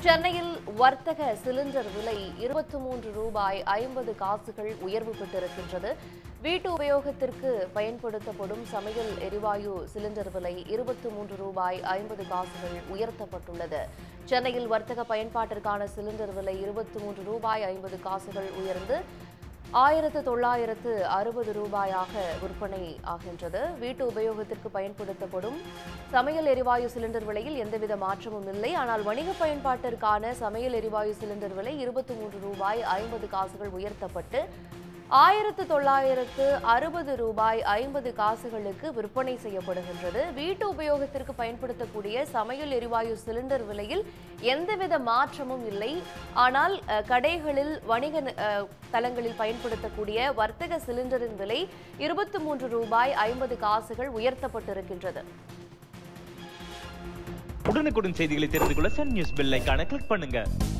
சென்னையில் வர்த்தக சிலிண்டர் விலை இருபத்தி மூன்று ரூபாய் ஐம்பது காசுகள் உயர்வு பெற்றிருக்கின்றது வீட்டு உபயோகத்திற்கு பயன்படுத்தப்படும் சமையல் எரிவாயு சிலிண்டர் விலை இருபத்தி மூன்று ரூபாய் ஐம்பது காசுகள் உயர்த்தப்பட்டுள்ளது சென்னையில் வர்த்தக பயன்பாட்டிற்கான சிலிண்டர் விலை இருபத்தி மூன்று ரூபாய் ஐம்பது காசுகள் உயர்ந்து ஆயிரத்து தொள்ளாயிரத்து அறுபது ரூபாயாக விற்பனை ஆகின்றது வீட்டு உபயோகத்திற்கு பயன்படுத்தப்படும் சமையல் எரிவாயு சிலிண்டர் விலையில் எந்தவித மாற்றமும் இல்லை ஆனால் வணிக பயன்பாட்டிற்கான சமையல் எரிவாயு சிலிண்டர் விலை இருபத்தி மூன்று ரூபாய் ஐம்பது காசுகள் உயர்த்தப்பட்டு ஆயிரத்து தொள்ளாயிரத்து அறுபது ரூபாய் ஐம்பது காசுகளுக்கு விற்பனை செய்யப்படுகின்றது வீட்டு உபயோகத்திற்கு பயன்படுத்தக்கூடிய சமையல் எரிவாயு சிலிண்டர் விலையில் எந்தவித மாற்றமும் இல்லை ஆனால் அஹ், கடைகளில் வணிக அஹ், தளங்களில் பயன்படுத்தக்கூடிய வர்த்தக சிலிண்டரின் விலை இருபத்தி மூன்று ரூபாய் ஐம்பது காசுகள் உயர்த்தப்பட்டிருக்கின்றது உடனுக்குடன் செய்திகளை தெரிந்து கொள்ள சன் நியூஸ் பெல் ஐகானை கிளிக் பண்ணுங்க